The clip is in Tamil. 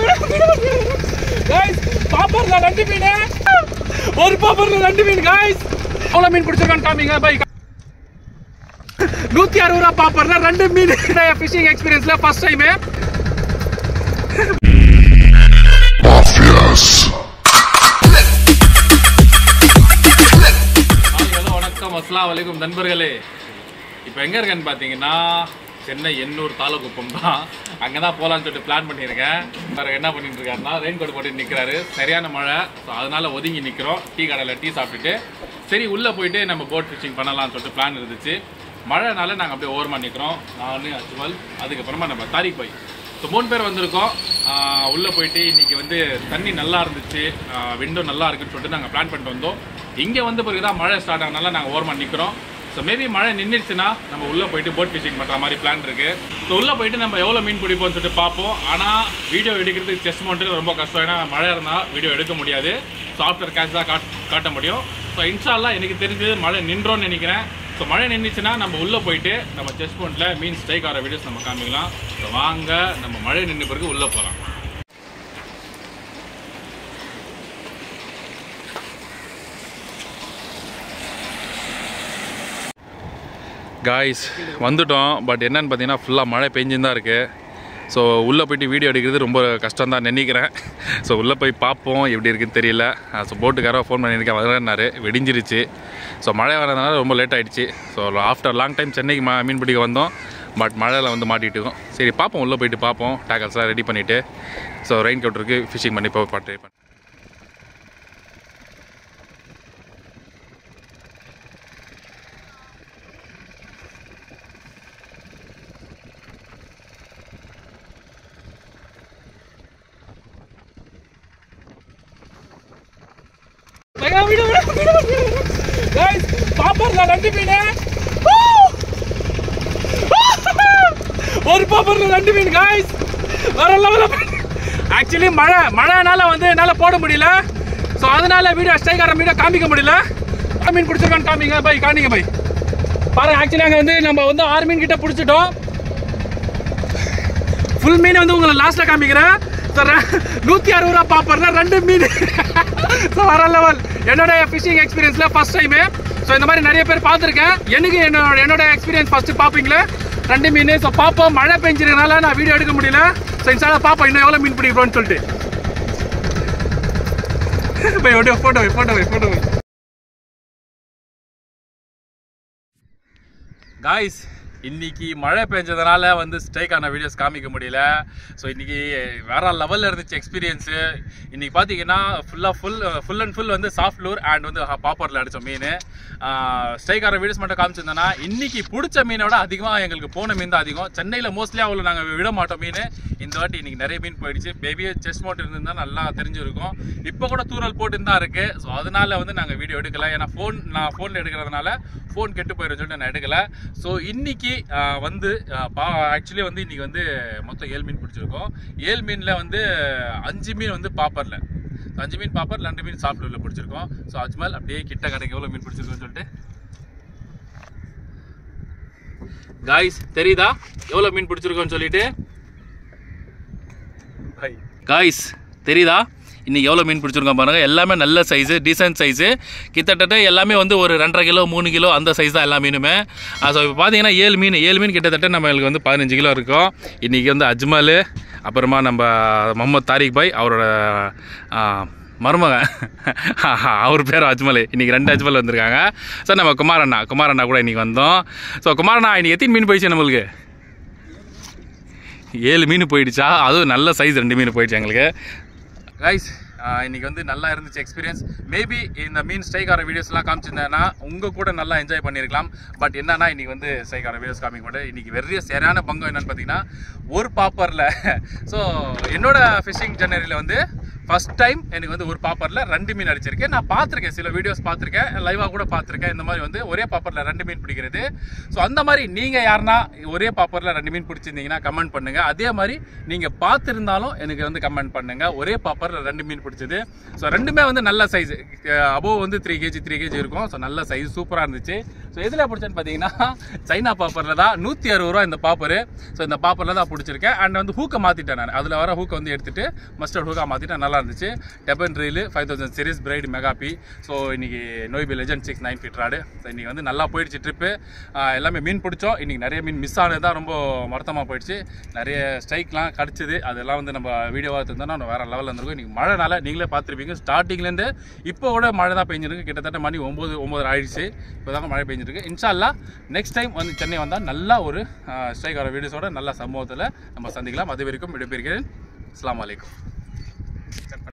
கைஸ் பாப்பர்ல ரெண்டு மீன் ஒரு பாப்பர்ல ரெண்டு மீன் கைஸ் எவ்வளவு மீன் பிடிச்சிருக்கான்னு காமிங்க பை நூத்தி அறுபது ரூபா பாப்பர்ல ரெண்டு மீன் ஃபிஷிங் எக்ஸ்பீரியன்ஸ்ல ஃபர்ஸ்ட் டைம் ஹலோ வணக்கம் அஸ்லாம் வலைக்கும் நண்பர்களே இப்போ எங்கே இருக்கேன்னு பார்த்தீங்கன்னா சென்னை எண்ணூர் தாலுக்குப்பம் தான் அங்கே தான் போகலான்னு சொல்லிட்டு பிளான் பண்ணியிருக்கேன் வேறு என்ன பண்ணிட்டு இருக்காருன்னா ரெயின் கோட் போட்டு நிற்கிறாரு சரியான மழை ஸோ அதனால ஒதுங்கி நிற்கிறோம் டீ கடையில் டீ சாப்பிட்டுட்டு சரி உள்ளே போயிட்டு நம்ம போட் ஃபிஷிங் பண்ணலாம்னு சொல்லிட்டு பிளான் இருந்துச்சு மழைனால நாங்கள் அப்படியே ஓரமாக நிற்கிறோம் நான் அஜ்மல் அதுக்கப்புறமா நம்ம தாரிக் பாய் ஸோ மூணு பேர் வந்திருக்கோம் ஆஹ் உள்ள போயிட்டு இன்னைக்கு வந்து தண்ணி நல்லா இருந்துச்சு விண்டோ நல்லா இருக்குன்னு சொல்லிட்டு நாங்கள் பிளான் பண்ணிட்டு வந்தோம் இங்கே வந்த பிறகு தான் மழை ஸ்டார்ட் ஆனனால நாங்கள் ஓரமாக நிற்கிறோம் ஸோ மேபி மழை நின்றுச்சுன்னா நம்ம உள்ளே போயிட்டு போட் ஃபிஷிங் பண்ணுற மாதிரி பிளான் இருக்கு ஸோ உள்ளே போயிட்டு நம்ம எவ்வளோ மீன் பிடிப்போம்னு சொல்லிட்டு பார்ப்போம் ஆனால் வீடியோ எடுக்கிறதுக்கு செஸ் மவுண்ட்டு ரொம்ப கஷ்டம் ஏன்னா மழை இருந்தால் வீடியோ எடுக்க முடியாது ஸோ ஆஃப்டர் கேஷ் தான் காட் காட்ட முடியும் ஸோ இன்ஷால்லா எனக்கு தெரிஞ்சது மழை நின்றோன்னு நினைக்கிறேன் ஸோ மழை நின்றுச்சுன்னா நம்ம உள்ளே போயிட்டு நம்ம செஸ் பாயிண்ட்டில் மீன் ஸ்ட்ரைக் ஆகிற வீடியோஸ் நம்ம காமிக்கலாம் ஸோ வாங்க நம்ம மழை நின்ற பிறகு உள்ளே போகலாம் காய்ஸ் வந்துட்டோம் பட் என்னன்னு பார்த்தீங்கன்னா ஃபுல்லாக மழை பெஞ்சுன்னு தான் இருக்குது ஸோ உள்ளே போயிட்டு வீடியோ எடுக்கிறது ரொம்ப கஷ்டம் தான் நினைக்கிறேன் ஸோ உள்ளே போய் பார்ப்போம் எப்படி இருக்குன்னு தெரியல ஸோ போட்டுக்காரோ ஃபோன் பண்ணியிருக்கேன் வரேன்னாரு வெடிஞ்சிருச்சு ஸோ மழை வரதுனால ரொம்ப லேட் ஆகிடுச்சு ஸோ ஆஃப்டர் லாங் டைம் சென்னைக்கு மா மீன் பிடிக்க வந்தோம் பட் மழையில் வந்து மாட்டிட்டு இருக்கோம் சரி பார்ப்போம் உள்ளே போயிட்டு பார்ப்போம் டேக்கல்ஸ்லாம் ரெடி பண்ணிவிட்டு ஸோ ரெயின் கவுட்டருக்கு ஃபிஷிங் பண்ணி போய் பாட்டு பண்ணி விடு விடு விடு கைஸ் பாப்பர்ல ரெண்டு மீன் ஒரு பாப்பர்ல ரெண்டு மீன் கைஸ் வேற லெவலில் ஆக்சுவலி மழை மழைனால வந்து என்னால் போட முடியல ஸோ அதனால வீடியோ ஸ்டைக்கார வீடியோ காமிக்க முடியல எவ்வளோ மீன் பிடிச்சிருக்கான்னு காமிங்க பை காமிங்க பை பாருங்க ஆக்சுவலி அங்கே வந்து நம்ம வந்து ஆறு மீன் கிட்ட பிடிச்சிட்டோம் ஃபுல் மீன் வந்து உங்களை லாஸ்ட்ல காமிக்கிறேன் சார் நூற்றி அறுபது ரூபா பாப்பர்ல ரெண்டு மீன் ஸோ வர லெவல் என்னோட ஃபிஷிங் எக்ஸ்பீரியன்ஸில் ஃபர்ஸ்ட் டைமு ஸோ இந்த மாதிரி நிறைய பேர் பார்த்துருக்கேன் எனக்கு என்னோட என்னோட எக்ஸ்பீரியன்ஸ் ஃபஸ்ட்டு பார்ப்பீங்களே ரெண்டு மீன் ஸோ பார்ப்போம் மழை பெஞ்சிருக்கனால நான் வீடியோ எடுக்க முடியல ஸோ இன்ஷால்லா பார்ப்போம் இன்னும் எவ்வளோ மீன் பிடிக்கிறோன்னு சொல்லிட்டு போய் ஒடியோ ஃபோட்டோ வை ஃபோட்டோ வை ஃபோட்டோ வை காய்ஸ் இன்னைக்கு மழை பெஞ்சதுனால வந்து ஸ்ட்ரைக்கான வீடியோஸ் காமிக்க முடியல ஸோ இன்னைக்கு வேற லெவலில் இருந்துச்சு எக்ஸ்பீரியன்ஸு இன்னைக்கு பார்த்தீங்கன்னா ஃபுல்லாக ஃபுல் ஃபுல் அண்ட் ஃபுல் வந்து சாஃப்ட் லூர் அண்ட் வந்து பாப்பரில் அடித்தோம் மீன் ஸ்ட்ரைக்கான வீடியோஸ் மட்டும் காமிச்சிருந்தோன்னா இன்னைக்கு பிடிச்ச மீனை விட அதிகமாக எங்களுக்கு போன மீன் தான் அதிகம் சென்னையில் மோஸ்ட்லி அவ்வளோ நாங்கள் விட மாட்டோம் மீன் இந்த வாட்டி இன்னைக்கு நிறைய மீன் போயிடுச்சு பேபியே செஸ் மோட் இருந்திருந்தா நல்லா தெரிஞ்சிருக்கும் இப்போ கூட தூரல் போட்டு தான் இருக்கு ஸோ அதனால வந்து நாங்கள் வீடியோ எடுக்கல ஏன்னா ஃபோன் நான் ஃபோனில் எடுக்கிறதுனால ஃபோன் கெட்டு போயிடும் சொல்லிட்டு நான் எடுக்கல ஸோ இன்னைக்கு ஆஹ், வந்து ஆக்சுவலி வந்து இன்னைக்கு வந்து மொத்தம் ஏழு மீன் பிடிச்சிருக்கோம் ஏழு மீனில் வந்து அஞ்சு மீன் வந்து பாப்பரில் அஞ்சு மீன் பாப்பர் ரெண்டு மீன் சாப்பிட்டு உள்ள பிடிச்சிருக்கோம் ஸோ அஜ்மல் அப்படியே கிட்ட கடைக்கு எவ்வளோ மீன் பிடிச்சிருக்கோம்னு சொல்லிட்டு காய்ஸ் தெரியுதா எவ்வளோ மீன் பிடிச்சிருக்கோம்னு சொல்லிட்டு காய்ஸ் தெரியுதா இன்னைக்கு எவ்வளோ மீன் பிடிச்சிருக்கோம் பாருங்க எல்லாமே நல்ல சைஸு டீசென்ட் சைஸு கிட்டத்தட்ட எல்லாமே வந்து ஒரு ரெண்டரை கிலோ மூணு கிலோ அந்த சைஸ் தான் எல்லா மீனுமே ஸோ இப்போ பார்த்தீங்கன்னா ஏழு மீன் ஏழு மீன் கிட்டத்தட்ட நம்மளுக்கு வந்து பதினஞ்சு கிலோ இருக்கும் இன்றைக்கி வந்து அஜ்மல் அப்புறமா நம்ம முகமது தாரிக் பாய் அவரோட ஆ, மருமகன் அவர் பேர் அஜ்மல் இன்றைக்கி ரெண்டு அஜ்மல் வந்திருக்காங்க சார் நம்ம குமாரண்ணா குமாரண்ணா கூட இன்றைக்கி வந்தோம் ஸோ குமாரண்ணா இன்னைக்கு எத்தனை மீன் போயிடுச்சு நம்மளுக்கு ஏழு மீன் போயிடுச்சா அதுவும் நல்ல சைஸ் ரெண்டு மீன் போயிடுச்சு எங்களுக்கு கைஸ் இன்னைக்கு வந்து நல்லா இருந்துச்சு எக்ஸ்பீரியன்ஸ் மேபி இந்த மீன் ஸ்ட்ரைக் ஆகிற வீடியோஸ்லாம் காமிச்சிருந்தேன்னா உங்கள் கூட நல்லா என்ஜாய் பண்ணியிருக்கலாம் பட் என்னன்னா இன்னைக்கு வந்து ஸ்ட்ரைக் ஆகிற வீடியோஸ் காமிக்க மாட்டேன் இன்னைக்கு வெறிய சரியான பங்கம் என்னன்னு பார்த்தீங்கன்னா ஒரு பாப்பரில் ஸோ என்னோட ஃபிஷிங் ஜெர்னரியில் வந்து ஃபர்ஸ்ட் டைம் எனக்கு வந்து ஒரு பாப்பரில் ரெண்டு மீன் அடிச்சிருக்கேன் நான் பார்த்துருக்கேன் சில வீடியோஸ் பார்த்துருக்கேன் லைவாக கூட பார்த்துருக்கேன் இந்த மாதிரி வந்து ஒரே பாப்பரில் ரெண்டு மீன் பிடிக்கிறது ஸோ அந்த மாதிரி நீங்கள் யாருன்னா ஒரே பாப்பரில் ரெண்டு மீன் பிடிச்சிருந்தீங்கன்னா கமெண்ட் பண்ணுங்க அதே மாதிரி நீங்கள் பார்த்துருந்தாலும் எனக்கு வந்து கமெண்ட் பண்ணுங்க ஒரே பாப்பரில் ரெண்டு மீன் பிடிச்சது ஸோ ரெண்டுமே வந்து நல்ல சைஸ் அபோவ் வந்து த்ரீ கேஜி த்ரீ கேஜி இருக்கும் ஸோ நல்ல சைஸ் சூப்பராக இருந்துச்சு ஸோ எதில் பிடிச்சேன்னு பார்த்தீங்கன்னா சைனா பாப்பரில் தான் நூற்றி அறுபது ரூபா இந்த பாப்பர் ஸோ இந்த பாப்பரில் தான் பிடிச்சிருக்கேன் அண்ட் வந்து ஹூக்கை மாற்றிட்டேன் நான் அதில் வர ஹூக்கை வந்து எடுத்துட்டு மஸ்டர்ட் ஹூக்கா மாற்றிட்டேன் நல்லா இருந்துச்சு டெபன் reel five thousand series bright மெகாபி ஸோ இன்னைக்கு நோய்பி legend six nine feet rod so இன்னைக்கு வந்து நல்லா போயிடுச்சு ட்ரிப்பு எல்லாமே மீன் பிடிச்சோம் இன்னைக்கு நிறைய மீன் மிஸ் ஆனது தான் ரொம்ப வருத்தமாக போயிடுச்சு நிறைய ஸ்ட்ரைக்லாம் கிடச்சிது அதெல்லாம் வந்து நம்ம வீடியோவாக எடுத்திருந்தோம்னா வேறு லெவலில் இருந்திருக்கும் இன்னைக்கு மழைனால நீங்களே பார்த்துருப்பீங்க ஸ்டார்டிங்லேருந்து இப்போ கூட மழை தான் பெஞ்சிருக்கு கிட்டத்தட்ட மணி ஒம்பது ஒம்பது ஆயிடுச்சு இப்போ தாங்க மழை பெஞ்சிருக்கு இன்ஷால்லா நெக்ஸ்ட் டைம் வந்து சென்னை வந்தால் நல்லா ஒரு ஸ்ட்ரைக் வர வீடியோஸோட நல்ல சம்பவத்தில் நம்ம சந்திக்கலாம் அது வரைக்கும் விடைபெறுகிறேன் அஸ்ஸலாமு அலைக்கும்